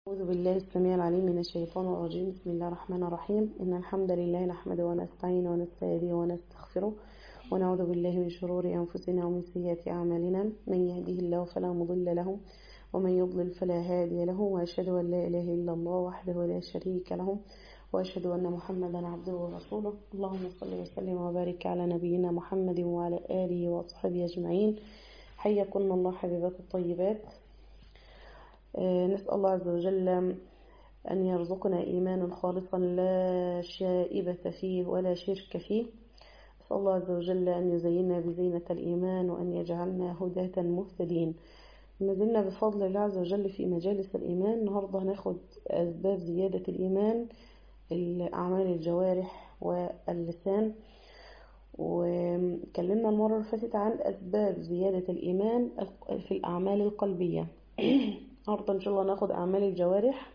أعوذ بالله السميع العليم من الشيطان الرجيم بسم الله الرحمن الرحيم إن الحمد لله نحمده ونستعينه ونستهديه ونستغفره ونعوذ بالله من شرور أنفسنا ومن سيئات أعمالنا من يهده الله فلا مضل له ومن يضلل فلا هادي له وأشهد أن لا إله إلا الله وحده لا شريك له وأشهد أن محمدا عبده ورسوله اللهم صل وسلم وبارك على نبينا محمد وعلى آله وصحبه أجمعين حياكم الله حبيبات الطيبات نسأل الله عز وجل أن يرزقنا إيمانا خالصا لا شائبة فيه ولا شرك فيه نسأل الله عز وجل أن يزيننا بزينة الإيمان وأن يجعلنا هداة مهتدين ما زلنا بفضل الله عز وجل في مجالس الإيمان النهاردة هناخد أسباب زيادة الإيمان أعمال الجوارح واللسان وكلمنا المرة اللي فاتت عن أسباب زيادة الإيمان في الأعمال القلبية النهارده ان شاء الله ناخد اعمال الجوارح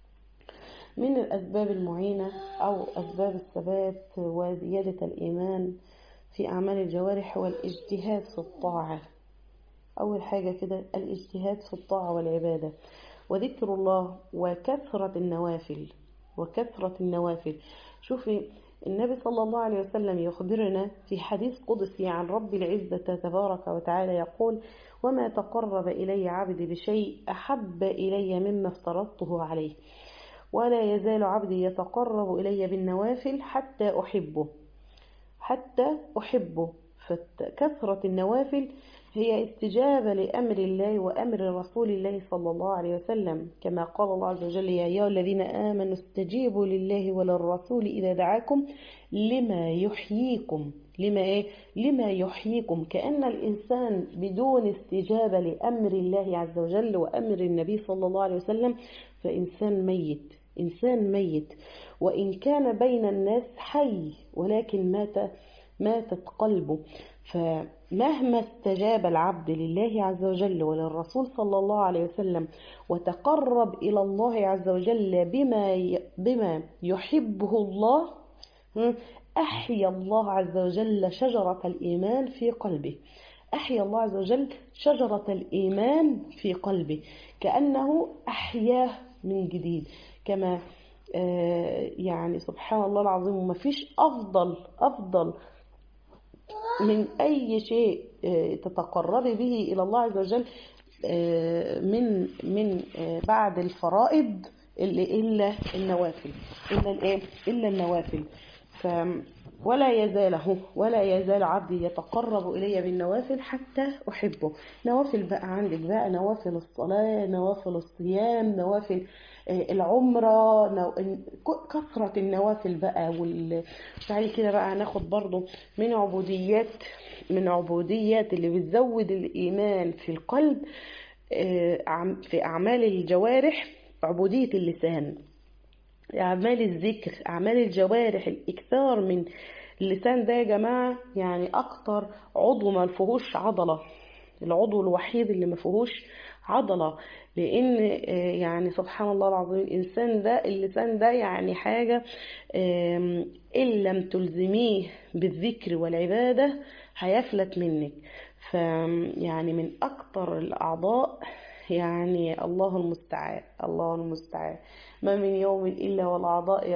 من الاسباب المعينه او اسباب الثبات وزياده الايمان في اعمال الجوارح والاجتهاد في الطاعه اول حاجه كده الاجتهاد في الطاعه والعباده وذكر الله وكثره النوافل وكثره النوافل شوفي النبي صلى الله عليه وسلم يخبرنا في حديث قدسي عن رب العزة تبارك وتعالى يقول وما تقرب إلي عبدي بشيء أحب إلي مما افترضته عليه ولا يزال عبدي يتقرب إلي بالنوافل حتى أحبه حتى أحبه فكثرة النوافل هي استجابة لأمر الله وأمر رسول الله صلى الله عليه وسلم كما قال الله عز وجل يا أيها الذين آمنوا استجيبوا لله وللرسول إذا دعاكم لما يحييكم لما إيه؟ لما يحييكم كأن الإنسان بدون استجابة لأمر الله عز وجل وأمر النبي صلى الله عليه وسلم فإنسان ميت إنسان ميت وإن كان بين الناس حي ولكن مات ماتت قلبه فمهما استجاب العبد لله عز وجل وللرسول صلى الله عليه وسلم وتقرب إلى الله عز وجل بما بما يحبه الله أحيا الله عز وجل شجرة الإيمان في قلبه أحيا الله عز وجل شجرة الإيمان في قلبه كأنه أحياه من جديد كما يعني سبحان الله العظيم وما فيش أفضل أفضل من أي شيء تتقربي به إلى الله عز وجل من من بعد الفرائض إلا النوافل إلا الإيه إلا النوافل ف ولا يزاله ولا يزال عبدي يتقرب إلي بالنوافل حتى أحبه نوافل بقى عندك بقى نوافل الصلاة نوافل الصيام نوافل العمرة نو... كثرة النوافل بقى وال... تعالي كده بقى هناخد برضو من عبوديات من عبوديات اللي بتزود الإيمان في القلب في أعمال الجوارح عبودية اللسان أعمال الذكر أعمال الجوارح الإكثار من اللسان ده يا جماعة يعني أكتر عضو ما فيهوش عضلة العضو الوحيد اللي ما فيهوش عضلة لأن يعني سبحان الله العظيم الإنسان ده اللسان ده يعني حاجة إن لم تلزميه بالذكر والعبادة هيفلت منك فيعني من أكتر الأعضاء يعني الله المستعان الله المستعان ما من يوم إلا والأعضاء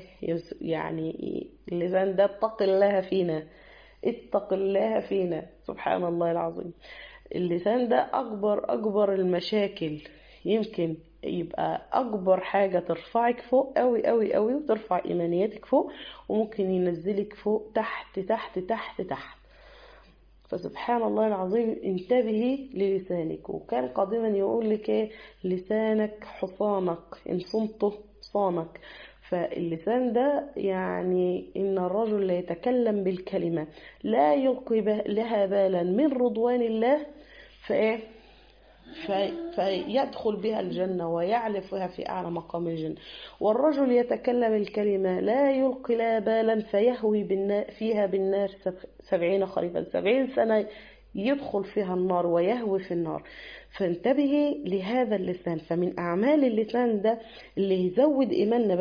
يعني اللسان ده اتق الله فينا اتق الله فينا سبحان الله العظيم اللسان ده أكبر أكبر المشاكل يمكن يبقى أكبر حاجة ترفعك فوق أوي أوي أوي وترفع إيمانياتك فوق وممكن ينزلك فوق تحت تحت تحت تحت فسبحان الله العظيم انتبهي للسانك وكان قديما يقول لك ايه لسانك حصانك ان صمته صامك فاللسان ده يعني ان الرجل لا يتكلم بالكلمة لا يلقي لها بالا من رضوان الله فايه في فيدخل بها الجنة ويعلف بها في أعلى مقام الجنة والرجل يتكلم الكلمة لا يلقي لها بالا فيهوي بالنار فيها بالنار سبعين خريفا سبعين سنة يدخل فيها النار ويهوي في النار فانتبهي لهذا اللسان فمن أعمال اللسان ده اللي يزود إيماننا بقى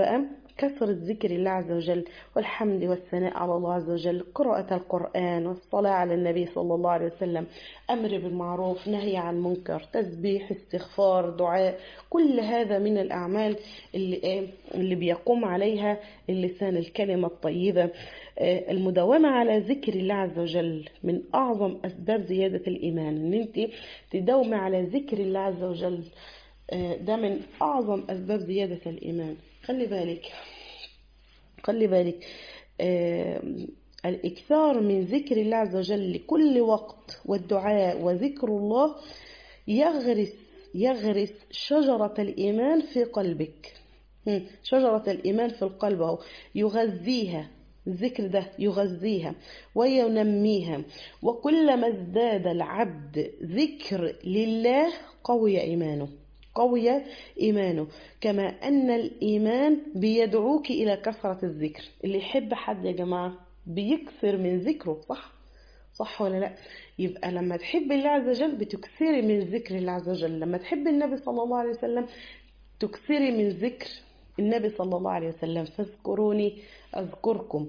كثرة ذكر الله عز وجل والحمد والثناء على الله عز وجل قراءة القرآن والصلاة على النبي صلى الله عليه وسلم أمر بالمعروف نهي عن منكر تسبيح استغفار دعاء كل هذا من الأعمال اللي, اللي بيقوم عليها اللسان الكلمة الطيبة المداومة على ذكر الله عز وجل من أعظم أسباب زيادة الإيمان إن أنت تداومي على ذكر الله عز وجل ده من أعظم أسباب زيادة الإيمان خلي بالك خلي بالك آه الإكثار من ذكر الله عز وجل لكل وقت والدعاء وذكر الله يغرس يغرس شجرة الإيمان في قلبك شجرة الإيمان في القلب أو يغذيها الذكر ده يغذيها وينميها وكلما ازداد العبد ذكر لله قوي إيمانه قوي إيمانه كما أن الإيمان بيدعوك إلى كثرة الذكر اللي يحب حد يا جماعة بيكثر من ذكره صح صح ولا لا يبقى لما تحب الله عز وجل بتكثري من ذكر الله عز وجل لما تحب النبي صلى الله عليه وسلم تكثري من ذكر النبي صلى الله عليه وسلم فاذكروني أذكركم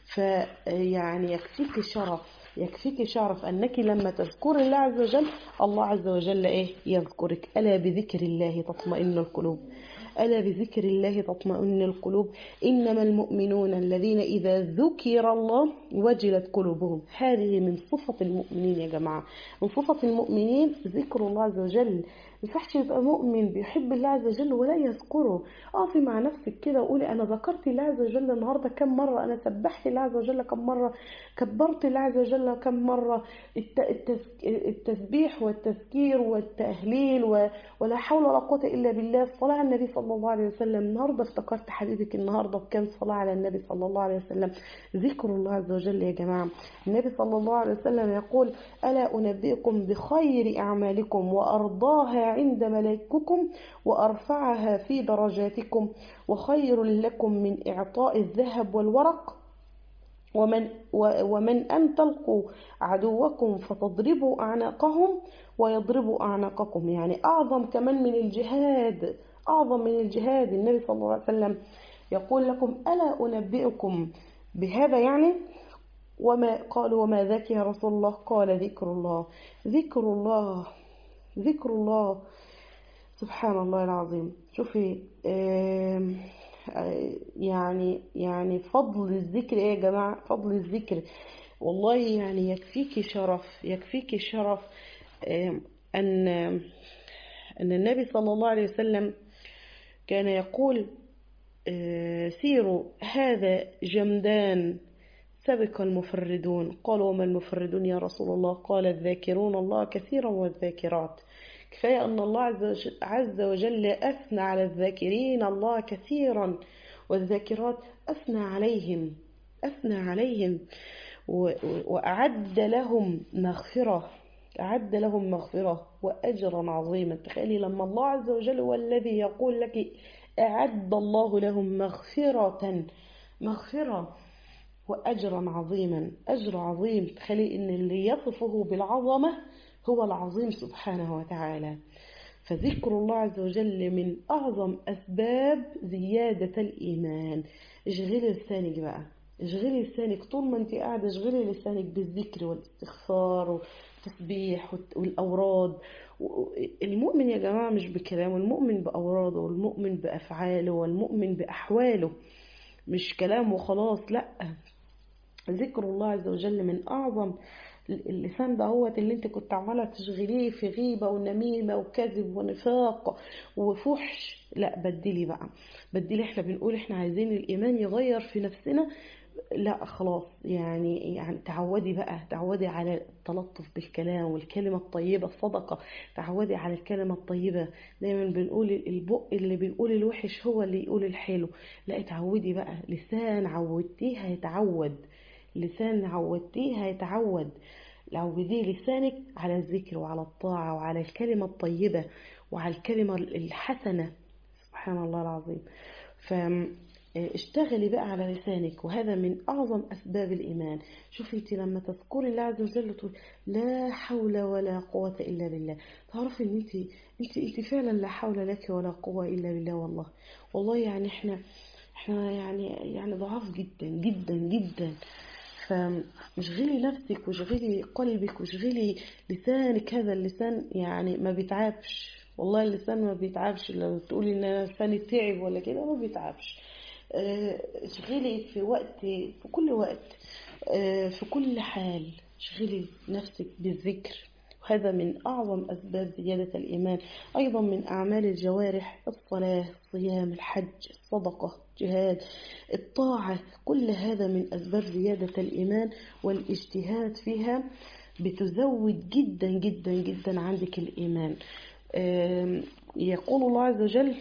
فيعني يكفيك شرف يكفيك شرف أنك لما تذكر الله عز وجل الله عز وجل إيه يذكرك ألا بذكر الله تطمئن القلوب ألا بذكر الله تطمئن القلوب إنما المؤمنون الذين إذا ذكر الله وجلت قلوبهم هذه من صفة المؤمنين يا جماعة من صفة المؤمنين ذكر الله عز وجل ينفعش يبقى مؤمن بيحب الله عز وجل ولا يذكره اقفي مع نفسك كده وقولي انا ذكرت الله عز وجل النهارده كم مره انا سبحت الله عز وجل كم مره كبرت الله عز وجل كم مره التسبيح والتذكير والتهليل ولا حول ولا قوه الا بالله الصلاه على النبي صلى الله عليه وسلم النهارده افتكرت حبيبك النهارده بكم صلاه على النبي صلى الله عليه وسلم ذكر الله عز وجل يا جماعه النبي صلى الله عليه وسلم يقول الا انبئكم بخير اعمالكم وارضاها عند ملائككم وأرفعها في درجاتكم وخير لكم من إعطاء الذهب والورق ومن, ومن أن تلقوا عدوكم فتضربوا أعناقهم ويضربوا أعناقكم يعني أعظم كمان من الجهاد أعظم من الجهاد النبي صلى الله عليه وسلم يقول لكم ألا أنبئكم بهذا يعني وما قالوا وما ذاك يا رسول الله قال ذكر الله ذكر الله ذكر الله سبحان الله العظيم شوفي يعني يعني فضل الذكر ايه يا جماعة فضل الذكر والله يعني يكفيك شرف يكفيك شرف أن أن النبي صلى الله عليه وسلم كان يقول سيروا هذا جمدان سبق المفردون قالوا وما المفردون يا رسول الله قال الذاكرون الله كثيرا والذاكرات كفاية أن الله عز وجل أثنى على الذاكرين الله كثيرا والذاكرات أثنى عليهم أثنى عليهم وأعد لهم مغفرة أعد لهم مغفرة وأجرا عظيما تخيلي لما الله عز وجل هو الذي يقول لك أعد الله لهم مغفرة مغفرة وأجرا عظيما أجر عظيم تخيلي إن اللي يصفه بالعظمة هو العظيم سبحانه وتعالى فذكر الله عز وجل من أعظم أسباب زيادة الإيمان اشغلي لسانك بقى اشغلي لسانك طول ما انت قاعدة اشغلي لسانك بالذكر والاستغفار والتسبيح والأوراد المؤمن يا جماعة مش بكلامه المؤمن بأوراده والمؤمن بأفعاله والمؤمن بأحواله مش كلام وخلاص لا ذكر الله عز وجل من أعظم اللسان ده هو اللي انت كنت عماله تشغليه في غيبه ونميمه وكذب ونفاق وفحش لا بدلي بقى بدلي احنا بنقول احنا عايزين الايمان يغير في نفسنا لا خلاص يعني يعني تعودي بقى تعودي على التلطف بالكلام والكلمة الطيبة الصدقة تعودي على الكلمة الطيبة دايما بنقول البق اللي بيقول الوحش هو اللي يقول الحلو لا اتعودي بقى لسان عودتيه هيتعود لسان عودتيه هيتعود عودي لسانك على الذكر وعلى الطاعة وعلى الكلمة الطيبة وعلى الكلمة الحسنة سبحان الله العظيم فاشتغلي بقى على لسانك وهذا من أعظم أسباب الإيمان شوفي انت لما تذكري الله عز وجل تقول لا حول ولا قوة إلا بالله تعرفي ان انت انت انت فعلا لا حول لك ولا قوة إلا بالله والله والله يعني احنا احنا يعني يعني ضعاف جدا جدا جدا فاشغلي نفسك واشغلي قلبك واشغلي لسانك هذا اللسان يعني ما بيتعبش والله اللسان ما بيتعبش لو تقولي ان لساني تعب ولا كده ما بيتعبش اشغلي في وقت في كل وقت في كل حال اشغلي نفسك بالذكر وهذا من أعظم أسباب زيادة الإيمان أيضا من أعمال الجوارح الصلاة الصيام الحج الصدقة الجهاد الطاعة كل هذا من أسباب زيادة الإيمان والاجتهاد فيها بتزود جدا جدا جدا عندك الإيمان يقول الله عز وجل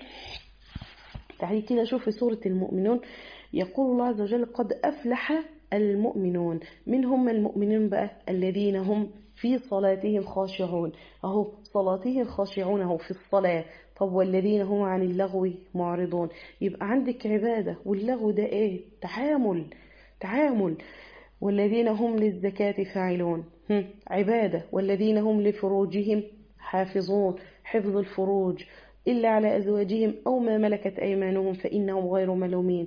تعالي كده شوفي سورة المؤمنون يقول الله عز وجل قد أفلح المؤمنون من هم المؤمنون بقى الذين هم في صلاتهم خاشعون أهو صلاتهم خاشعون أهو في الصلاة طب والذين هم عن اللغو معرضون يبقى عندك عبادة واللغو ده ايه تعامل تعامل والذين هم للزكاة فاعلون عبادة والذين هم لفروجهم حافظون حفظ الفروج إلا على أزواجهم أو ما ملكت أيمانهم فإنهم غير ملومين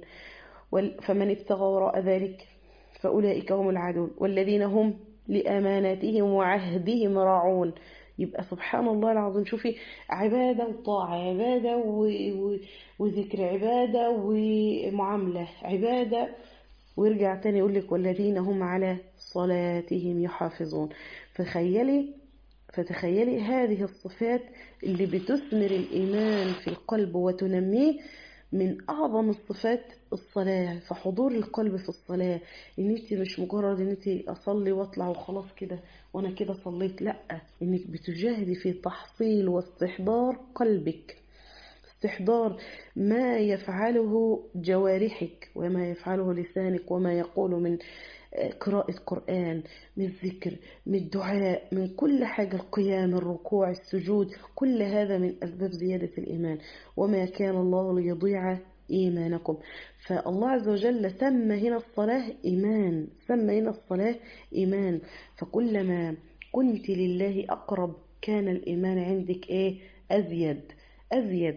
فمن ابتغى وراء ذلك فأولئك هم العدون والذين هم لأماناتهم وعهدهم راعون يبقى سبحان الله العظيم شوفي عبادة وطاعة عبادة و... و... وذكر عبادة ومعاملة عبادة ويرجع تاني يقول لك والذين هم على صلاتهم يحافظون فتخيلي فتخيلي هذه الصفات اللي بتثمر الإيمان في القلب وتنميه من أعظم الصفات الصلاة فحضور القلب في الصلاة إن أنت مش مجرد إن أنت أصلي وأطلع وخلاص كده وأنا كده صليت لأ إنك بتجاهدي في تحصيل واستحضار قلبك استحضار ما يفعله جوارحك وما يفعله لسانك وما يقول من قراءة قرآن من الذكر من الدعاء من كل حاجة القيام الركوع السجود كل هذا من أسباب زيادة الإيمان وما كان الله ليضيع إيمانكم فالله عز وجل سمى هنا الصلاة إيمان سمى هنا الصلاة إيمان فكلما كنت لله أقرب كان الإيمان عندك إيه أزيد أزيد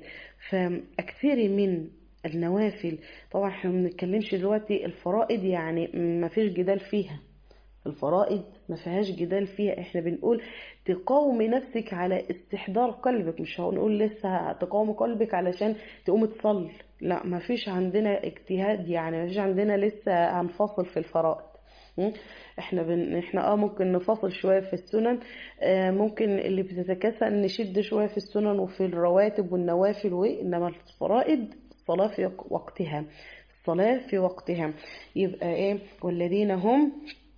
فأكثري من النوافل طبعا احنا ما بنتكلمش دلوقتي الفرائض يعني ما فيش جدال فيها الفرائض ما فيهاش جدال فيها احنا بنقول تقاومي نفسك على استحضار قلبك مش هنقول لسه تقاومي قلبك علشان تقوم تصلي لا ما فيش عندنا اجتهاد يعني ما فيش عندنا لسه هنفصل في الفرائض احنا بن... احنا اه ممكن نفصل شويه في السنن آه ممكن اللي بتتكاسل نشد شويه في السنن وفي الرواتب والنوافل وانما الفرائض الصلاه في وقتها الصلاه في وقتها يبقى ايه والذين هم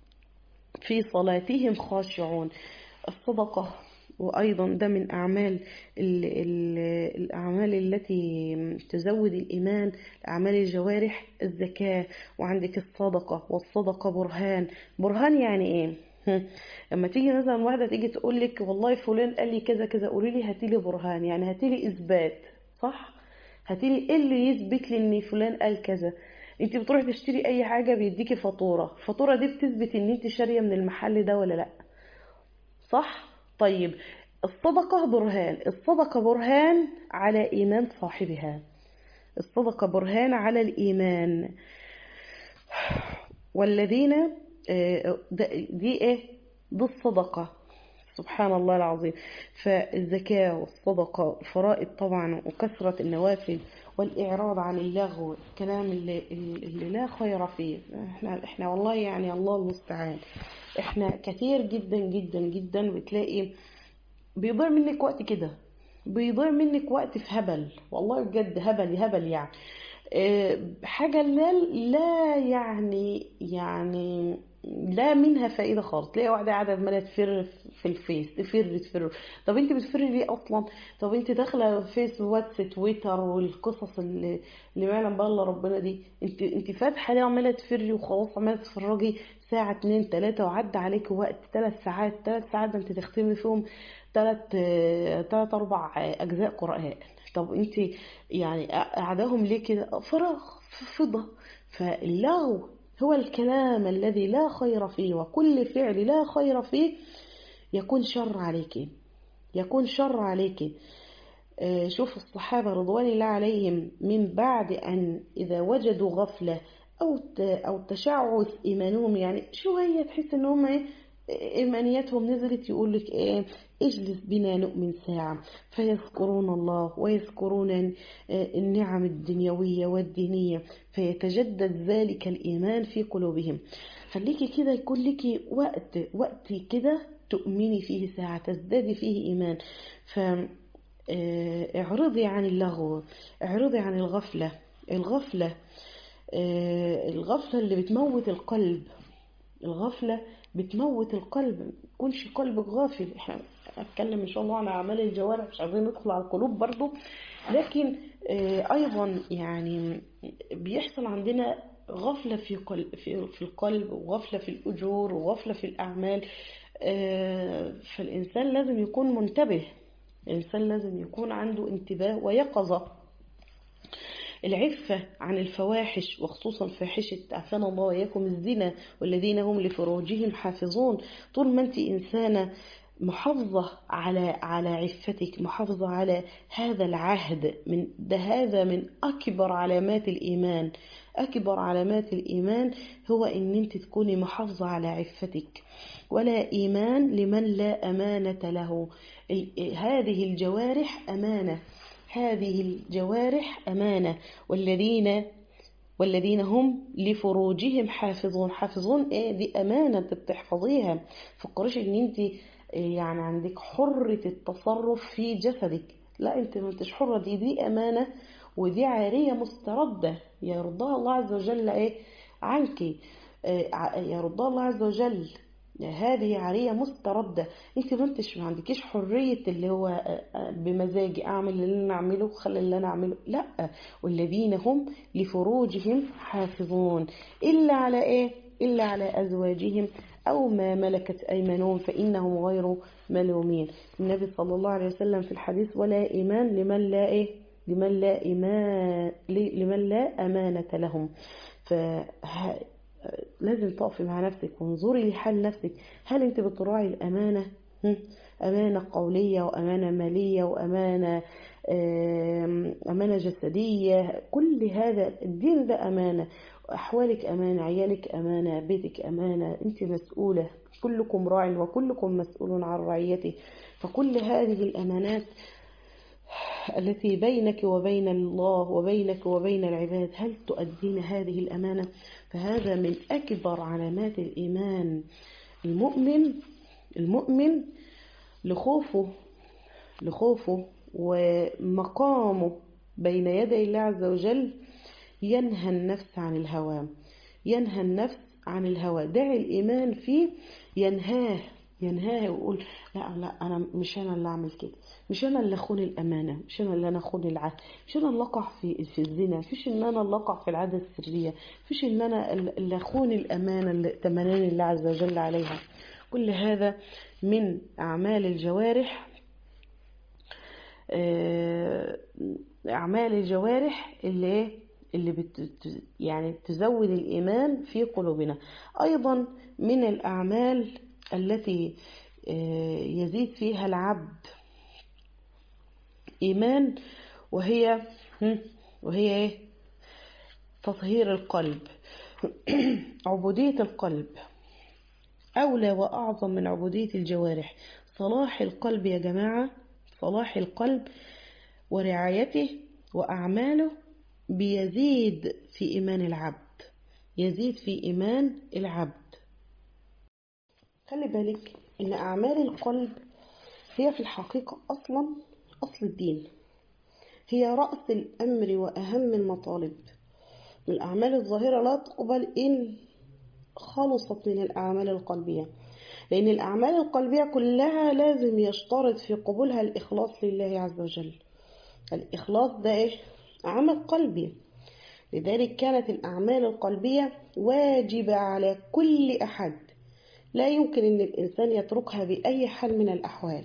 في صلاتهم خاشعون الصدقه وأيضا ده من أعمال ال ال الأعمال التي تزود الإيمان أعمال الجوارح الزكاة وعندك الصدقة والصدقة برهان برهان يعني إيه؟ لما تيجي مثلا واحدة تيجي تقول لك والله فلان قال لي كذا كذا قولي لي هاتي لي برهان يعني هاتي لي إثبات صح؟ هاتي لي إيه اللي يثبت لي إن فلان قال كذا انت بتروحي تشتري اي حاجه بيديكي فاتوره الفاتوره دي بتثبت ان انت شاريه من المحل ده ولا لا صح طيب الصدقة برهان الصدقة برهان إيمان إيمان صاحبها الصدقة برهان على الإيمان والذين دي إيه دي الصدقة سبحان الله العظيم فالزكاة والصدقة الفرائض طبعا وكثرة النوافل والإعراض عن اللغو الكلام اللي, اللي لا خير فيه احنا, احنا والله يعني الله المستعان احنا كثير جدا جدا جدا بتلاقي بيضيع منك وقت كده بيضيع منك وقت في هبل والله بجد هبل هبل يعني حاجة لا لا يعني يعني لا منها فائدة خالص تلاقي واحدة قاعدة عمالة تفر في الفيس تفر تفر طب انت بتفري ليه اصلا طب انت داخلة فيس واتس تويتر والقصص اللي اللي ما يعلم بقى الا ربنا دي انت انت فاتحة ليه عمالة تفري وخلاص عمالة تتفرجي ساعة اتنين تلاتة وعدى عليك وقت تلات ساعات تلات ساعات ده انت تختمي فيهم تلات تلات اربع اجزاء قرآن طب انت يعني قعدهم ليه كده فراغ فضة فاللغو هو الكلام الذي لا خير فيه وكل فعل لا خير فيه يكون شر عليك يكون شر عليك آه، شوف الصحابة رضوان الله عليهم من بعد أن إذا وجدوا غفلة أو ت- أو تشعث إيمانهم يعني شوية تحس إن هم إيه، إيمانياتهم نزلت يقول لك إيه اجلس بنا نؤمن ساعة فيذكرون الله ويذكرون آه، النعم الدنيوية والدينية فيتجدد ذلك الإيمان في قلوبهم خليكي كده يكون لك وقت وقت كده تؤمني فيه ساعة تزدادي فيه إيمان ف آه، اعرضي عن اللغو اعرضي عن الغفلة الغفلة آه، الغفلة اللي بتموت القلب الغفلة بتموت القلب ما يكونش قلبك غافل احنا هتكلم ان شاء الله عن اعمال الجوارح مش عايزين ندخل على القلوب برضو لكن آه، ايضا يعني بيحصل عندنا غفلة في قلب في في القلب وغفلة في الأجور وغفلة في الأعمال آه، فالإنسان لازم يكون منتبه الإنسان لازم يكون عنده انتباه ويقظة العفة عن الفواحش وخصوصا فاحشة عفانا الله وإياكم الزنا والذين هم لفروجهم حافظون طول ما أنت إنسانة محافظة على على عفتك محافظة على هذا العهد من ده هذا من أكبر علامات الإيمان أكبر علامات الإيمان هو إن أنت تكوني محافظة على عفتك ولا إيمان لمن لا أمانة له ال- هذه الجوارح أمانة هذه الجوارح أمانة والذين والذين هم لفروجهم حافظون حافظون ايه دي امانه انت بتحفظيها فكرش ان انت إيه يعني عندك حرة التصرف في جسدك لا انت ما انتش حرة دي دي امانة ودي عارية مستردة يرضاها الله عز وجل ايه عنك إيه ع- يرضاها الله عز وجل هذه عارية مستردة انت ما انتش ما عندكيش حرية اللي هو آه، آه، بمزاجي اعمل اللي انا اعمله وخلي اللي انا اعمله لا والذين هم لفروجهم حافظون الا على ايه الا على ازواجهم او ما ملكت ايمانهم فانهم غير ملومين النبي صلى الله عليه وسلم في الحديث ولا ايمان لمن لا ايه لمن لا ايمان لمن لا امانة لهم ف لازم تقفي مع نفسك وانظري لحال نفسك هل انت بتراعي الامانه هم؟ امانه قوليه وامانه ماليه وامانه آم، امانه جسديه كل هذا الدين ده امانه احوالك امانه عيالك امانه بيتك امانه انت مسؤوله كلكم راع وكلكم مسؤول عن رعيته فكل هذه الامانات التي بينك وبين الله وبينك وبين العباد هل تؤدين هذه الأمانة فهذا من أكبر علامات الإيمان المؤمن المؤمن لخوفه لخوفه ومقامه بين يدي الله عز وجل ينهى النفس عن الهوى ينهى النفس عن الهوى داعي الإيمان فيه ينهاه ينهاه ويقول لا لا أنا مش أنا اللي أعمل كده مش أنا اللي أخون الأمانة مش أنا اللي أنا أخون العهد مش أنا اللي أقع في في الزنا مش إن أنا اللي أقع في العادة السرية مش إن أنا اللي أخون الأمانة اللي تمناني الله عز وجل عليها كل هذا من أعمال الجوارح آه، أعمال الجوارح اللي إيه؟ اللي بت يعني تزود الإيمان في قلوبنا أيضا من الأعمال التي آه، يزيد فيها العبد إيمان وهي هم، وهي إيه؟ تطهير القلب عبودية القلب أولى وأعظم من عبودية الجوارح صلاح القلب يا جماعة صلاح القلب ورعايته وأعماله بيزيد في إيمان العبد يزيد في إيمان العبد خلي بالك إن أعمال القلب هي في الحقيقة أصلا أصل الدين هي رأس الأمر وأهم المطالب الأعمال الظاهرة لا تقبل إن خلصت من الأعمال القلبية لأن الأعمال القلبية كلها لازم يشترط في قبولها الإخلاص لله عز وجل الإخلاص ده إيه؟ عمل قلبي لذلك كانت الأعمال القلبية واجبة على كل أحد لا يمكن أن الإنسان يتركها بأي حال من الأحوال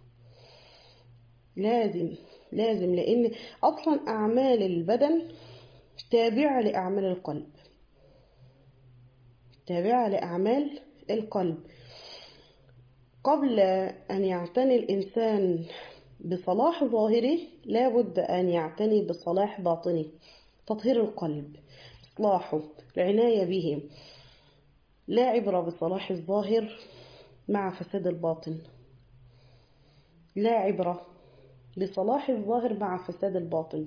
لازم لازم لأن أصلا أعمال البدن تابعة لأعمال القلب تابعة لأعمال القلب قبل أن يعتني الإنسان بصلاح ظاهره لابد أن يعتني بصلاح باطنه تطهير القلب إصلاحه العناية به لا عبرة بصلاح الظاهر مع فساد الباطن لا عبرة بصلاح الظاهر مع فساد الباطن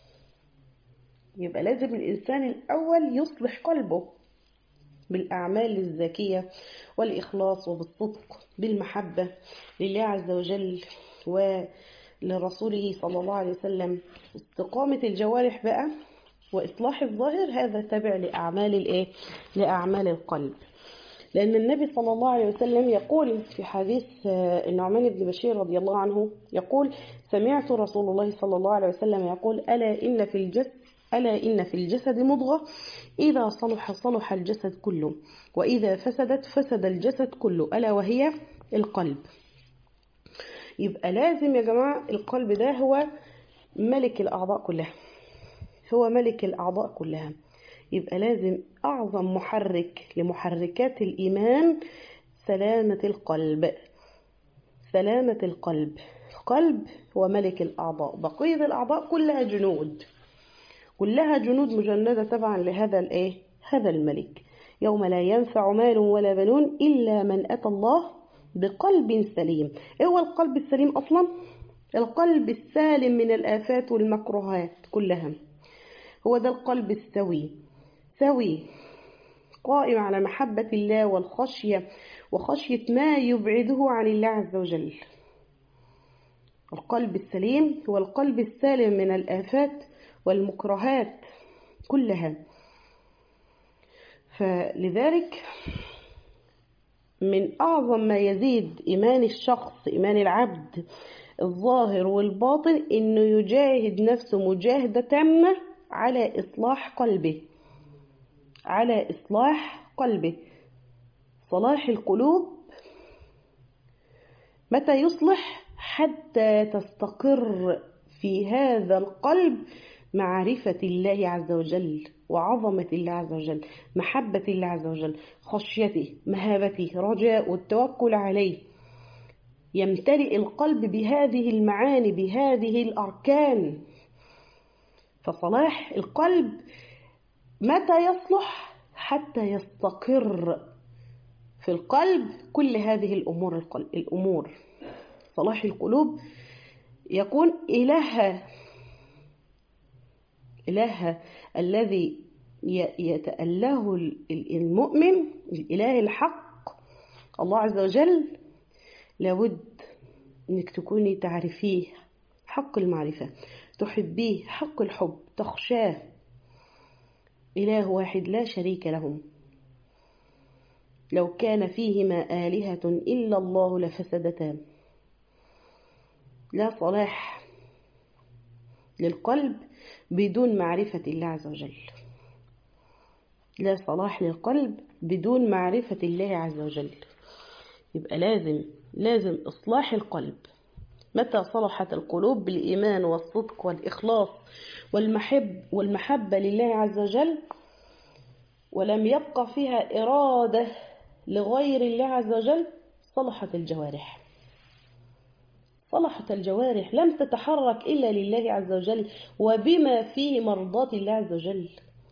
يبقى لازم الإنسان الأول يصلح قلبه بالأعمال الزكية والإخلاص وبالصدق بالمحبة لله عز وجل ولرسوله صلى الله عليه وسلم استقامة الجوارح بقى وإصلاح الظاهر هذا تابع لأعمال الإيه؟ لأعمال القلب لأن النبي صلى الله عليه وسلم يقول في حديث النعمان بن بشير رضي الله عنه يقول سمعت رسول الله صلى الله عليه وسلم يقول ألا إن في الجسد ألا إن في الجسد مضغة إذا صلح صلح الجسد كله وإذا فسدت فسد الجسد كله ألا وهي القلب يبقى لازم يا جماعة القلب ده هو ملك الأعضاء كلها هو ملك الأعضاء كلها يبقى لازم أعظم محرك لمحركات الإيمان سلامة القلب سلامة القلب القلب هو ملك الأعضاء بقية الأعضاء كلها جنود كلها جنود مجندة تبعا لهذا الايه هذا الملك يوم لا ينفع مال ولا بنون إلا من أتى الله بقلب سليم ايه هو القلب السليم أصلا القلب السالم من الآفات والمكروهات كلها هو ده القلب السوي سوي قائم على محبة الله والخشية وخشية ما يبعده عن الله عز وجل القلب السليم هو القلب السالم من الآفات والمكرهات كلها فلذلك من أعظم ما يزيد إيمان الشخص إيمان العبد الظاهر والباطن إنه يجاهد نفسه مجاهدة تامة على إصلاح قلبه على إصلاح قلبه صلاح القلوب متى يصلح حتى تستقر في هذا القلب معرفة الله عز وجل وعظمة الله عز وجل محبة الله عز وجل خشيته مهابته رجاء والتوكل عليه يمتلئ القلب بهذه المعاني بهذه الأركان فصلاح القلب متى يصلح حتى يستقر في القلب كل هذه الأمور القلب الأمور صلاح القلوب يكون إلها إله الذي يتأله المؤمن الإله الحق الله عز وجل لابد انك تكوني تعرفيه حق المعرفة تحبيه حق الحب تخشاه إله واحد لا شريك له لو كان فيهما آلهة إلا الله لفسدتا لا صلاح للقلب بدون معرفة الله عز وجل لا صلاح للقلب بدون معرفة الله عز وجل يبقى لازم لازم إصلاح القلب متى صلحت القلوب بالإيمان والصدق والإخلاص والمحب والمحبة لله عز وجل ولم يبقى فيها إرادة لغير الله عز وجل صلحت الجوارح صلحت الجوارح لم تتحرك إلا لله عز وجل وبما فيه مرضاة الله عز وجل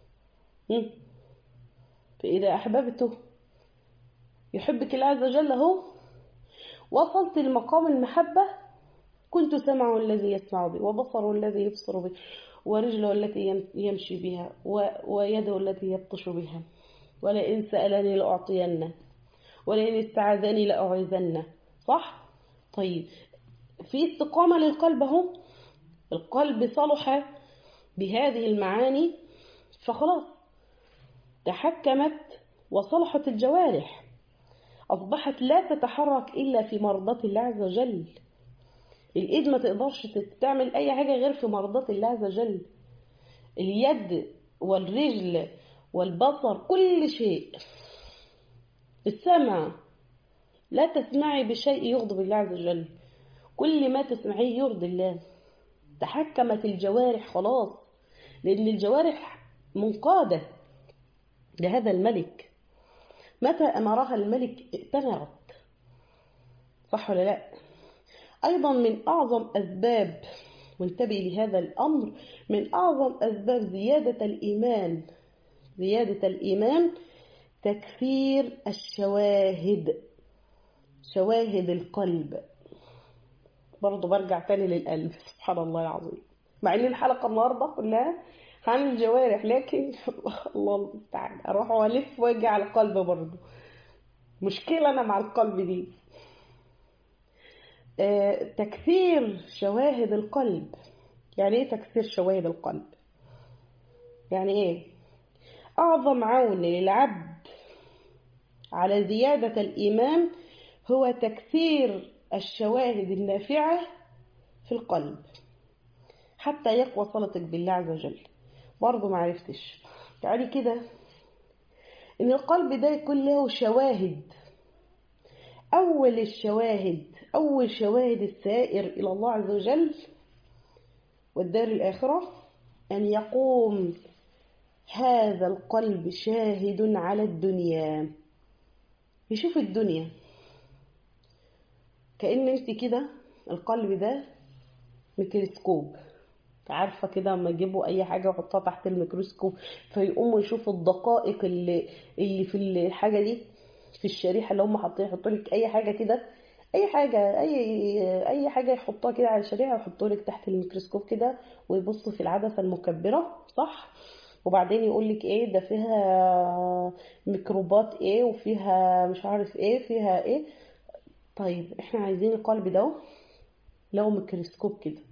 فإذا أحببته يحبك الله عز وجل هو وصلت لمقام المحبة كنت سمعه الذي يسمع به وبصره الذي يبصر به ورجله التي يمشي بها ويده التي يبطش بها ولئن سألني لأعطينه ولئن استعاذني لأعيذنه صح؟ طيب في استقامة للقلب اهو القلب صلح بهذه المعاني فخلاص تحكمت وصلحت الجوارح أصبحت لا تتحرك إلا في مرضاة الله عز وجل الإيد ما تقدرش تعمل أي حاجة غير في مرضاة الله عز وجل اليد والرجل والبصر كل شيء السمع لا تسمعي بشيء يغضب الله عز وجل كل ما تسمعيه يرضي الله تحكمت الجوارح خلاص لأن الجوارح منقادة لهذا الملك متى أمرها الملك ائتمرت صح ولا لا أيضا من أعظم أسباب وانتبه لهذا الأمر من أعظم أسباب زيادة الإيمان زيادة الإيمان تكثير الشواهد شواهد القلب برضه برجع تاني للقلب سبحان الله العظيم مع ان الحلقة النهاردة كلها عن الجوارح لكن الله المستعان اروح والف واجي على القلب برضه مشكلة انا مع القلب دي آه تكثير شواهد القلب يعني ايه تكثير شواهد القلب يعني ايه اعظم عون للعبد على زيادة الايمان هو تكثير الشواهد النافعة في القلب حتى يقوى صلتك بالله عز وجل برضه ما عرفتش تعالي كده ان القلب ده يكون له شواهد اول الشواهد اول شواهد السائر الى الله عز وجل والدار الاخره ان يقوم هذا القلب شاهد على الدنيا يشوف الدنيا كأن انت كده القلب ده ميكروسكوب عارفه كده لما يجيبوا اي حاجه ويحطوها تحت الميكروسكوب فيقوموا يشوفوا الدقائق اللي اللي في الحاجه دي في الشريحه اللي هم حاطين يحطوا لك اي حاجه كده اي حاجه اي اي حاجه يحطوها كده على الشريحه ويحطوا لك تحت الميكروسكوب كده ويبصوا في العدسه المكبره صح وبعدين يقول لك ايه ده فيها ميكروبات ايه وفيها مش عارف ايه فيها ايه طيب احنا عايزين القلب ده له ميكروسكوب كده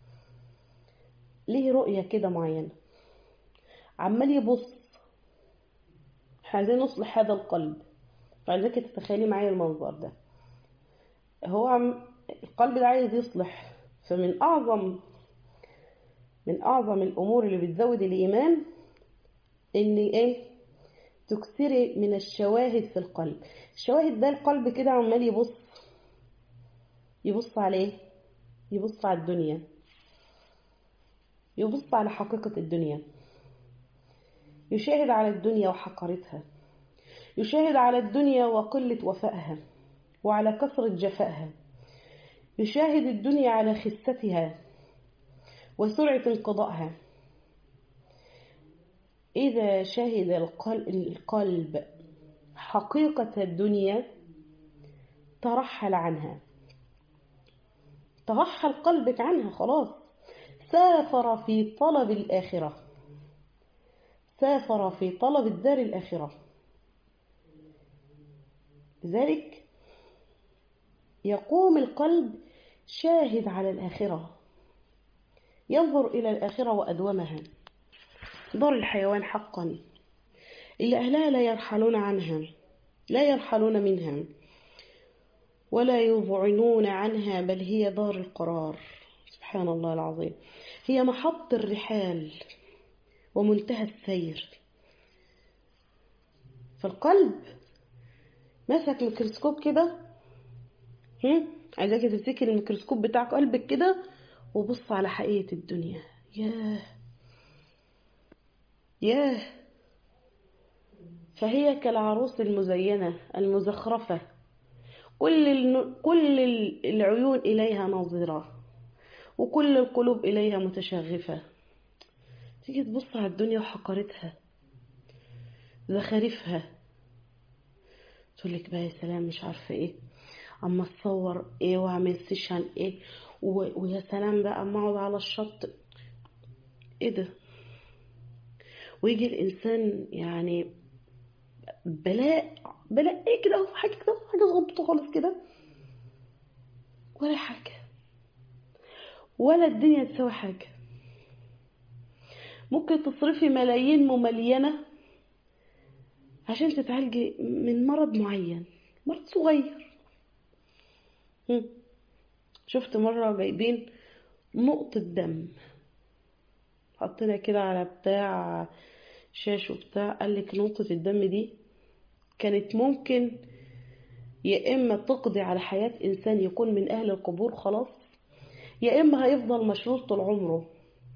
ليه رؤية كده معينة عمال يبص احنا عايزين نصلح هذا القلب فعايزاك تتخيلي معايا المنظر ده هو عم القلب ده عايز يصلح فمن أعظم من أعظم الأمور اللي بتزود الإيمان إن إيه تكثري من الشواهد في القلب الشواهد ده القلب كده عمال يبص يبص عليه يبص على الدنيا يبص على حقيقة الدنيا يشاهد على الدنيا وحقارتها يشاهد على الدنيا وقلة وفائها وعلى كثرة جفائها يشاهد الدنيا على خستها وسرعة انقضائها إذا شهد القلب حقيقة الدنيا ترحل عنها ترحل قلبك عنها خلاص سافر في طلب الآخرة سافر في طلب الدار الآخرة لذلك يقوم القلب شاهد على الآخرة ينظر إلى الآخرة وأدومها دار الحيوان حقا اللي أهلها لا يرحلون عنها لا يرحلون منها ولا يذعنون عنها بل هي دار القرار سبحان الله العظيم هي محط الرحال ومنتهى السير فالقلب مسك ميكروسكوب كده عايزاكي تمسكي الميكروسكوب بتاع قلبك كده وبص على حقيقة الدنيا ياه ياه فهي كالعروس المزينة المزخرفة كل الن... كل العيون إليها ناظرة وكل القلوب إليها متشغفة تيجي تبص على الدنيا وحقارتها زخارفها تقول لك بقى يا سلام مش عارفة ايه اما اتصور ايه واعمل سيشن ايه و... ويا سلام بقى اما اقعد على الشط ايه ده ويجي الانسان يعني بلاء بلاء ايه كده حاجه كده حاجه صغنطوطه خالص كده ولا حاجه ولا الدنيا تسوي حاجه ممكن تصرفي ملايين مملينه عشان تتعالجي من مرض معين مرض صغير شفت مرة جايبين نقطة دم حطينا كده على بتاع شاش وبتاع قالك نقطة الدم دي كانت ممكن يا إما تقضي على حياة إنسان يكون من أهل القبور خلاص يا إما هيفضل مشلول طول عمره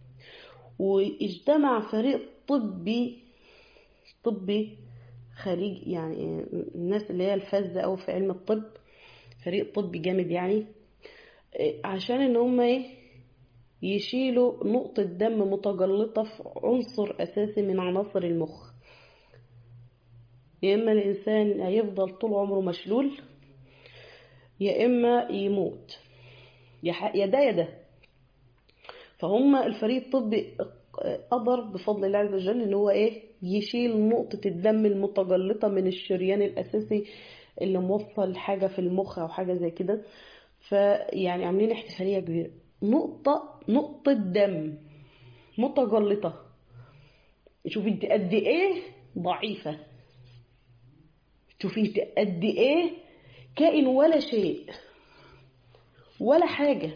واجتمع فريق طبي طبي خريج يعني الناس اللي هي الفذة أو في علم الطب فريق طبي جامد يعني عشان ان هم ايه يشيلوا نقطة دم متجلطة في عنصر أساسي من عناصر المخ يا إما الإنسان هيفضل طول عمره مشلول يا إما يموت يا ده يا ده فهم الفريق الطبي قدر بفضل الله عز وجل ان هو ايه يشيل نقطة الدم المتجلطة من الشريان الاساسي اللي موصل حاجة في المخ او حاجة زي كده فيعني عاملين احتفالية كبيرة نقطة نقطة دم متجلطة شوفي انت قد ايه ضعيفة شوفي انت قد ايه كائن ولا شيء ولا حاجة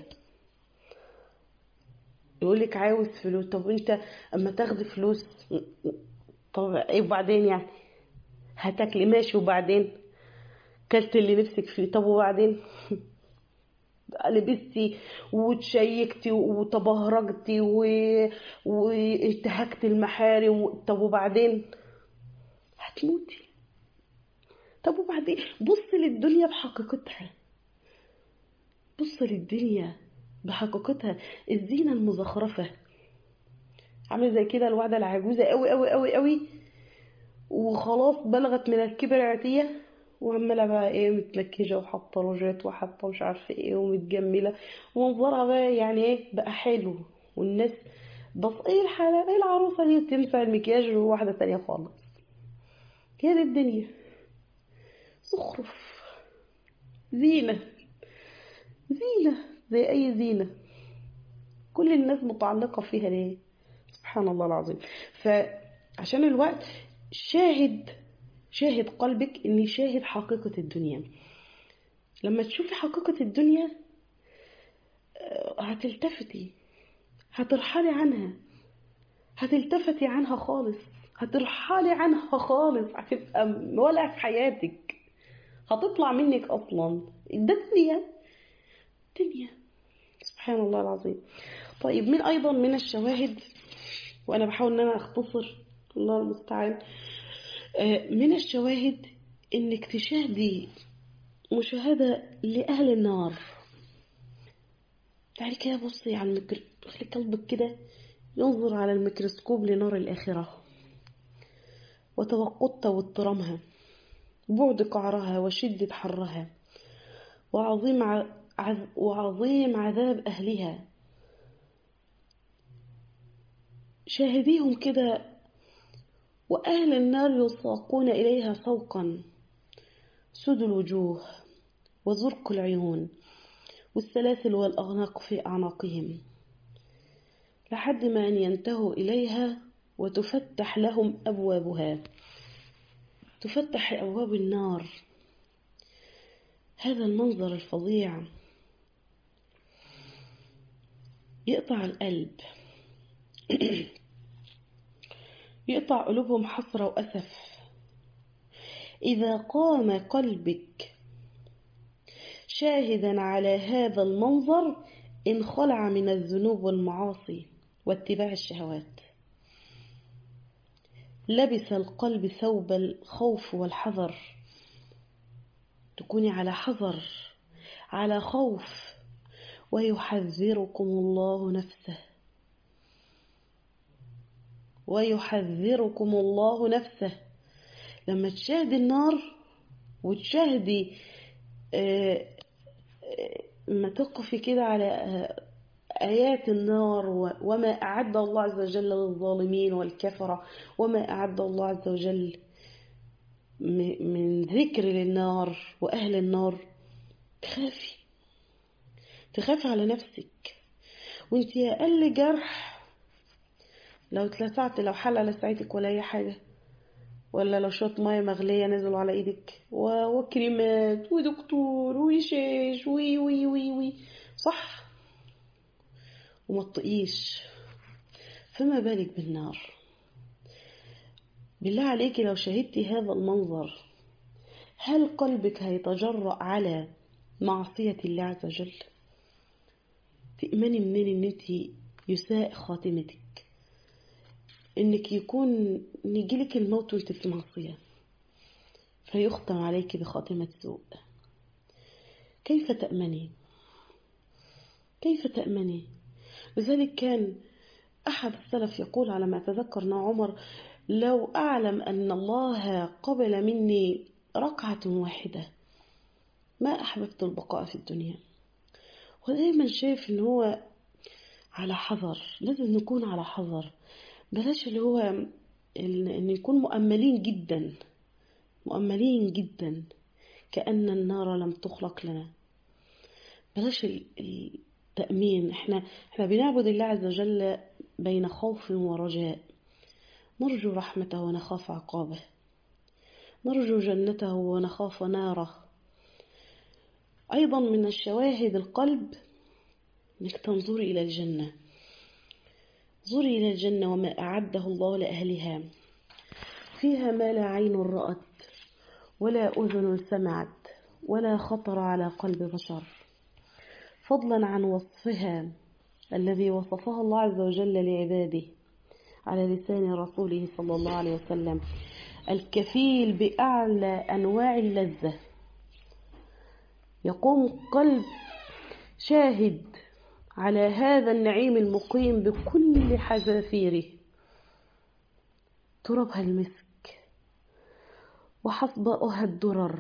يقولك عاوز فلوس طب انت اما تاخدي فلوس طب ايه وبعدين يعني هتاكلي ماشي وبعدين كلت اللي نفسك فيه طب وبعدين لبستي وتشيكتي وتبهرجتي و... وانتهكتي المحارم طب وبعدين هتموتي طب وبعدين بص للدنيا بحقيقتها بص للدنيا بحقيقتها الزينة المزخرفة عامله زي كده الواحدة العجوزة قوي قوي قوي قوي وخلاص بلغت من الكبر عتية وعمالة بقى ايه متمكجة وحاطة روجات وحاطة مش عارفة ايه ومتجملة ومنظرها بقى يعني ايه بقى حلو والناس بس ايه الحالة ايه العروسة دي تنسى المكياج وواحدة تانية خالص هي دي الدنيا زخرف زينة زينة زي أي زينة كل الناس متعلقة فيها ليه سبحان الله العظيم فعشان الوقت شاهد شاهد قلبك اني شاهد حقيقة الدنيا لما تشوفي حقيقة الدنيا هتلتفتي هترحلي عنها هتلتفتي عنها خالص هترحلي عنها خالص هتبقى ولا في حياتك هتطلع منك اصلا ده الدنيا الدنيا سبحان الله العظيم طيب من ايضا من الشواهد وانا بحاول ان انا اختصر الله المستعان من الشواهد انك تشاهدي مشاهدة لأهل النار تعالي كده بصي على الميكرو خلي قلبك كده ينظر على الميكروسكوب لنار الآخرة وتوقدها واضطرامها بعد قعرها وشدة حرها وعظيم عذ... وعظيم عذاب أهلها شاهديهم كده وأهل النار يساقون إليها سوقا سد الوجوه وزرق العيون والسلاسل والأغناق في أعناقهم لحد ما أن ينتهوا إليها وتفتح لهم أبوابها تفتح أبواب النار هذا المنظر الفظيع يقطع القلب يقطع قلوبهم حسرة وأسف إذا قام قلبك شاهدا على هذا المنظر انخلع من الذنوب والمعاصي واتباع الشهوات لبس القلب ثوب الخوف والحذر تكوني على حذر على خوف ويحذركم الله نفسه ويحذركم الله نفسه لما تشاهدي النار وتشاهدي ما تقفي كده على آيات النار وما أعد الله عز وجل للظالمين والكفرة وما أعد الله عز وجل من ذكر للنار وأهل النار تخافي تخافي على نفسك وانت أقل جرح لو اتلسعت لو حلقة لسعتك ولا أي حاجة ولا لو شوية مية مغلية نزلوا على ايدك وكريمات ودكتور وشاش وي وي وي وي صح وما تطقيش فما بالك بالنار بالله عليك لو شهدتي هذا المنظر هل قلبك هيتجرأ على معصية الله عز وجل تأمني منين ان انت يساء خاتمتك انك يكون يجيلك الموت وانت في معصية فيختم عليك بخاتمة سوء كيف تأمني كيف تأمني لذلك كان أحد السلف يقول على ما أتذكر أن عمر لو أعلم أن الله قبل مني ركعة واحدة ما أحببت البقاء في الدنيا ودايما شايف ان هو على حذر لازم نكون على حذر بلاش اللي هو ان نكون مؤملين جدا مؤملين جدا كأن النار لم تخلق لنا بلاش التأمين احنا احنا بنعبد الله عز وجل بين خوف ورجاء نرجو رحمته ونخاف عقابه نرجو جنته ونخاف ناره أيضا من الشواهد القلب أنك تنظري إلى الجنة انظري إلى الجنة وما أعده الله لأهلها فيها ما لا عين رأت ولا أذن سمعت ولا خطر على قلب بشر فضلا عن وصفها الذي وصفها الله عز وجل لعباده على لسان رسوله صلى الله عليه وسلم الكفيل بأعلى أنواع اللذة يقوم قلب شاهد على هذا النعيم المقيم بكل حذافيره تربها المسك وحصباؤها الدرر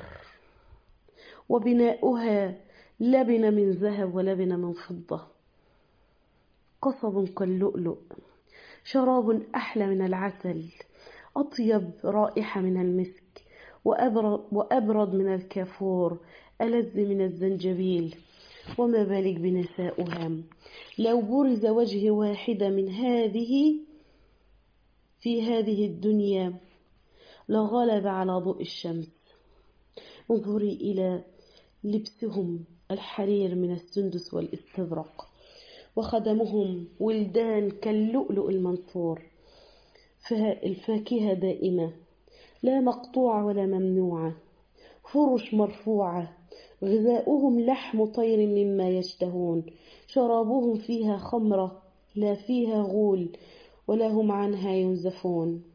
وبناؤها لبن من ذهب ولبن من فضة قصب كاللؤلؤ شراب أحلى من العسل أطيب رائحة من المسك وأبرد من الكافور ألذ من الزنجبيل وما بالك بنساؤها لو برز وجه واحدة من هذه في هذه الدنيا لغلب على ضوء الشمس انظري إلى لبسهم الحرير من السندس والاستبرق وخدمهم ولدان كاللؤلؤ المنثور فالفاكهة دائمة لا مقطوعة ولا ممنوعة فرش مرفوعة غذاؤهم لحم طير مما يشتهون شرابهم فيها خمرة لا فيها غول ولا هم عنها ينزفون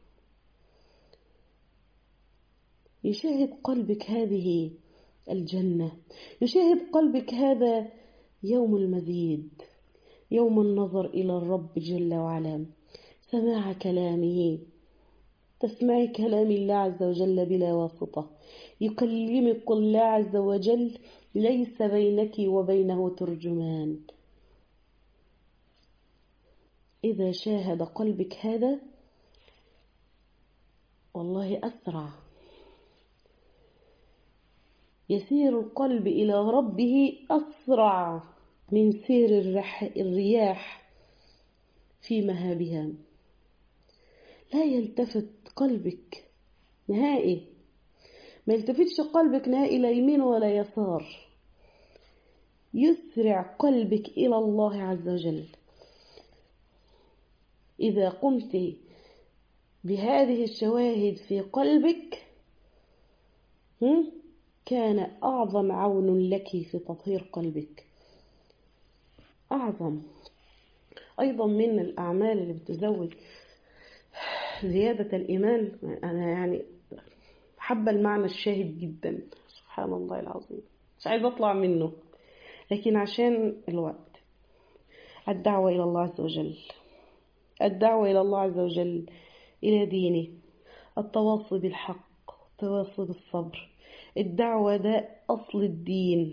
يشاهد قلبك هذه الجنة يشاهد قلبك هذا يوم المزيد يوم النظر إلى الرب جل وعلا سماع كلامه تسمعي كلام الله عز وجل بلا واسطة يكلمك الله عز وجل ليس بينك وبينه ترجمان إذا شاهد قلبك هذا والله أسرع يسير القلب إلى ربه أسرع من سير الرياح في مهابها لا يلتفت قلبك نهائي ما يلتفتش قلبك نهائي لا يمين ولا يسار يسرع قلبك إلى الله عز وجل إذا قمت بهذه الشواهد في قلبك كان أعظم عون لك في تطهير قلبك أعظم أيضا من الأعمال اللي بتزود زيادة الإيمان أنا يعني حابة المعنى الشاهد جدا سبحان الله العظيم مش عايزة أطلع منه لكن عشان الوقت الدعوة إلى الله عز وجل الدعوة إلى الله عز وجل إلى دينه التواصي بالحق التواصي بالصبر الدعوة ده أصل الدين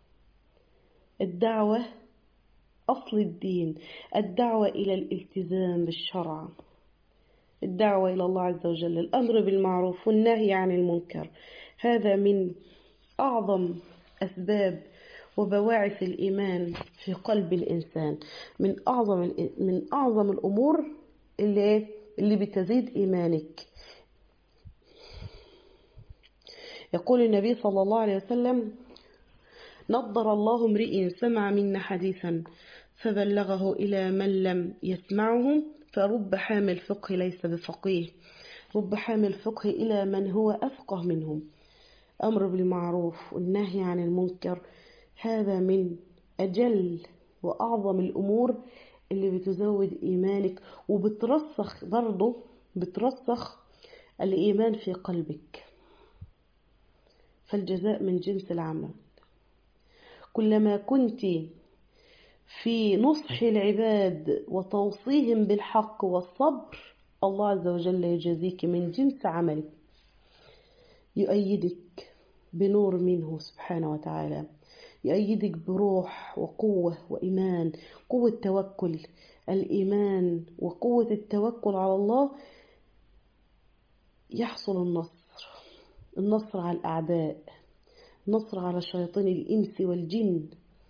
الدعوة أصل الدين الدعوة إلى الالتزام بالشرع الدعوة إلى الله عز وجل الأمر بالمعروف والنهي عن المنكر هذا من أعظم أسباب وبواعث الإيمان في قلب الإنسان من أعظم من أعظم الأمور اللي اللي بتزيد إيمانك يقول النبي صلى الله عليه وسلم نضر الله امرئ سمع منا حديثا فبلغه إلى من لم يسمعه فرب حامل فقه ليس بفقيه رب حامل فقه إلى من هو أفقه منهم أمر بالمعروف والنهي عن المنكر هذا من أجل وأعظم الأمور اللي بتزود إيمانك وبترسخ برضه بترسخ الإيمان في قلبك فالجزاء من جنس العمل كلما كنت في نصح العباد وتوصيهم بالحق والصبر الله عز وجل يجازيك من جنس عملك يؤيدك بنور منه سبحانه وتعالى يؤيدك بروح وقوة وإيمان قوة توكل الإيمان وقوة التوكل على الله يحصل النصر النصر على الأعداء النصر على شياطين الإنس والجن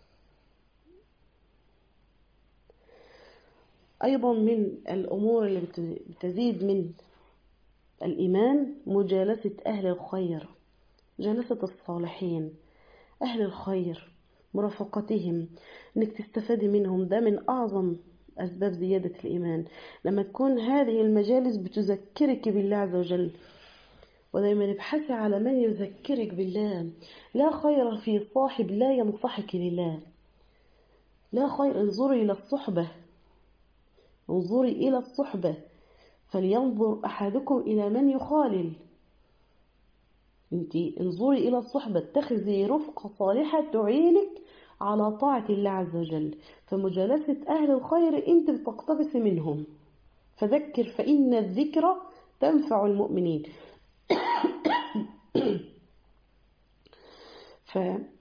أيضا من الأمور اللي بتزيد من الإيمان مجالسة أهل الخير جلسة الصالحين أهل الخير مرافقتهم إنك تستفادي منهم ده من أعظم أسباب زيادة الإيمان لما تكون هذه المجالس بتذكرك بالله عز وجل ودايما ابحثي على من يذكرك بالله لا خير في صاحب لا ينصحك لله لا خير انظري إلى الصحبة انظري إلى الصحبة فلينظر أحدكم إلى من يخالل انت انظري إلى الصحبة اتخذي رفقة صالحة تعينك على طاعة الله عز وجل فمجالسة أهل الخير انت بتقتبس منهم فذكر فإن الذكرى تنفع المؤمنين ف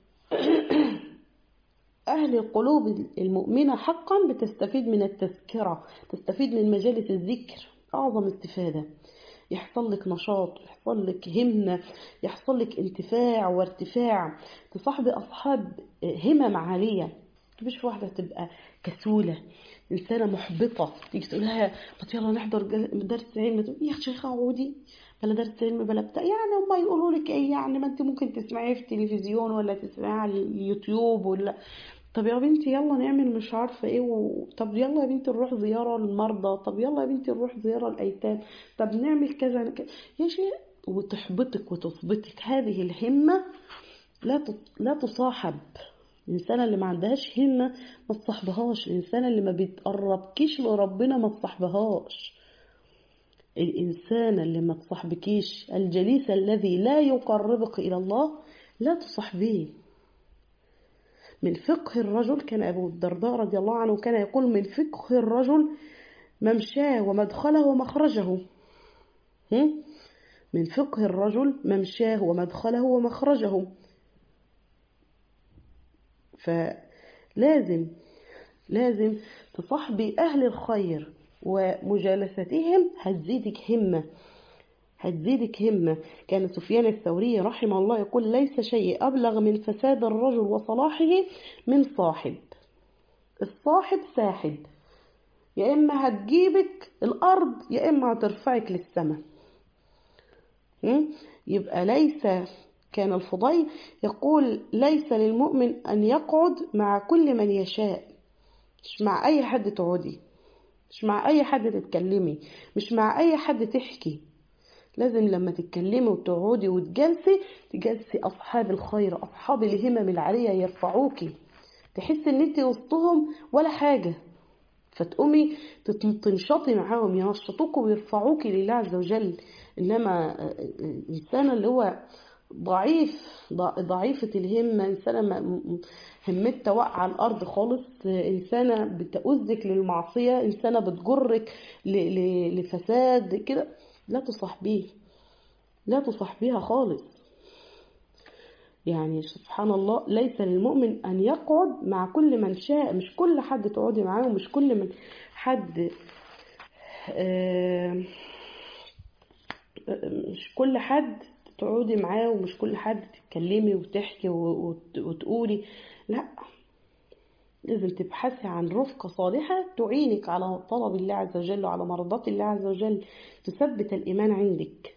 أهل القلوب المؤمنة حقا بتستفيد من التذكرة تستفيد من مجالس الذكر أعظم استفادة يحصل لك نشاط يحصل لك همة يحصل لك انتفاع وارتفاع تصاحبي أصحاب همم عالية مش واحدة تبقى كسولة إنسانة محبطة تيجي تقول لها ما يلا نحضر درس علم تقول يا شيخة عودي بلا درس علم بلا بتاع يعني هم يقولوا لك ايه يعني ما انت ممكن تسمعيه في التلفزيون ولا تسمعيه على اليوتيوب ولا طب يا بنتي يلا نعمل مش عارفه ايه و... طب يلا يا بنتي نروح زياره للمرضى طب يلا يا بنتي نروح زياره الايتام طب نعمل كذا كذا يا شيء وتحبطك وتثبطك هذه الهمه لا ت... لا تصاحب الإنسانة اللي ما عندهاش همة ما تصاحبهاش الإنسانة اللي ما بتقربكيش لربنا ما تصاحبهاش الإنسانة اللي ما تصاحبكيش الجليس الذي لا يقربك إلى الله لا تصاحبيه من فقه الرجل كان أبو الدرداء رضي الله عنه كان يقول من فقه الرجل ممشاه ومدخله ومخرجه من فقه الرجل ممشاه ومدخله ومخرجه فلازم لازم تصاحبي أهل الخير ومجالستهم هتزيدك همة هتزيدك همة كان سفيان الثوري رحمه الله يقول ليس شيء أبلغ من فساد الرجل وصلاحه من صاحب الصاحب ساحب يا إما هتجيبك الأرض يا إما هترفعك للسماء يبقى ليس كان الفضيل يقول ليس للمؤمن أن يقعد مع كل من يشاء مش مع أي حد تقعدي مش مع أي حد تتكلمي مش مع أي حد تحكي لازم لما تتكلمي وتقعدي وتجلسي تجلسي أصحاب الخير أصحاب الهمم العالية يرفعوكي تحسي إن أنت وسطهم ولا حاجة فتقومي تنشطي معاهم ينشطوك ويرفعوكي لله عز وجل إنما الإنسان اللي هو ضعيف ضعيفة الهمة إنسانة همتها واقعة على الأرض خالص إنسانة بتؤذك للمعصية إنسانة بتجرك لفساد كده لا تصاحبيه لا تصاحبيها خالص يعني سبحان الله ليس للمؤمن أن يقعد مع كل من شاء مش كل حد تقعدي معاه ومش كل من حد مش كل حد تقعدي معاه ومش كل حد تتكلمي وتحكي وتقولي لا لازم تبحثي عن رفقة صالحة تعينك على طلب الله عز وجل وعلى مرضات الله عز وجل تثبت الإيمان عندك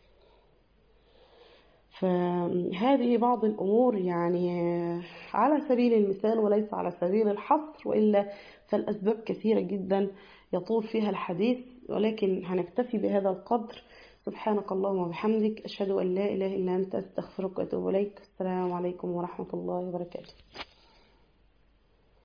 فهذه بعض الأمور يعني على سبيل المثال وليس على سبيل الحصر وإلا فالأسباب كثيرة جدا يطول فيها الحديث ولكن هنكتفي بهذا القدر سبحانك اللهم وبحمدك أشهد أن لا إله إلا أنت أستغفرك وأتوب إليك السلام عليكم ورحمة الله وبركاته